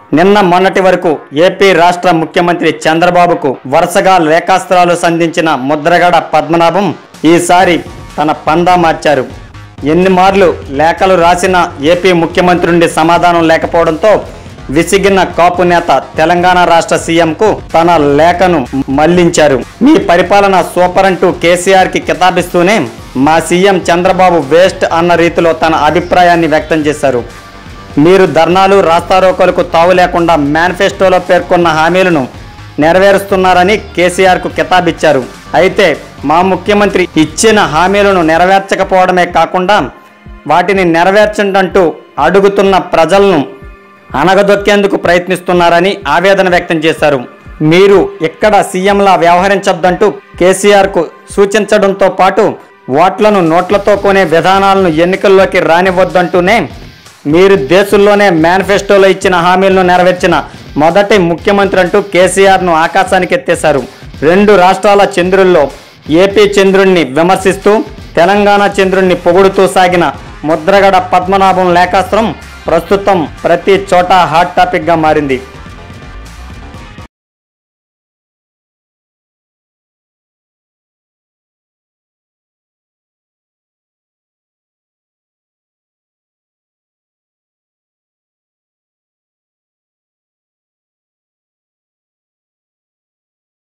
నిన్న మొన్నటి వరకు ఏపీ రాష్ట్ర ముఖ్యమంత్రి చంద్రబాబుకు వరుసగా లేఖాస్త్రాలు సంధించిన ముద్రగడ పద్మనాభం ఈసారి తన పందా మార్చారు ఎన్ని మార్లు లేఖలు రాసిన ఏపీ ముఖ్యమంత్రి నుండి సమాధానం లేకపోవడంతో విసిగిన కాపు నేత తెలంగాణ రాష్ట్ర సీఎంకు తన లేఖను మళ్లించారు మీ పరిపాలన సూపర్ అంటూ కేసీఆర్ కి కితాబిస్తూనే మా సీఎం చంద్రబాబు వేస్ట్ అన్న రీతిలో తన అభిప్రాయాన్ని వ్యక్తం చేశారు మీరు ధర్నాలు రాస్తారోకోలకు తావు లేకుండా మేనిఫెస్టోలో పేర్కొన్న హామీలను నెరవేరుస్తున్నారని కేసీఆర్కు కితాబిచ్చారు అయితే మా ముఖ్యమంత్రి ఇచ్చిన హామీలను నెరవేర్చకపోవడమే కాకుండా వాటిని నెరవేర్చండంటూ అడుగుతున్న ప్రజలను అనగదొక్కేందుకు ప్రయత్నిస్తున్నారని ఆవేదన వ్యక్తం చేశారు మీరు ఇక్కడ సీఎంలా వ్యవహరించొద్దంటూ కేసీఆర్కు సూచించడంతో పాటు ఓట్లను నోట్లతో కొనే విధానాలను ఎన్నికల్లోకి రానివ్వద్దంటూనే మీరు దేశంలోనే మేనిఫెస్టోలో ఇచ్చిన హామీలను నెరవేర్చిన మొదటి ముఖ్యమంత్రి అంటూ కేసీఆర్ను ఆకాశానికి ఎత్తేశారు రెండు రాష్ట్రాల చంద్రుల్లో ఏపీ చంద్రుణ్ణి విమర్శిస్తూ తెలంగాణ చంద్రుణ్ణి పొగుడుతూ సాగిన ముద్రగడ పద్మనాభం లేఖాస్త్రం ప్రస్తుతం ప్రతి చోట హాట్ టాపిక్గా మారింది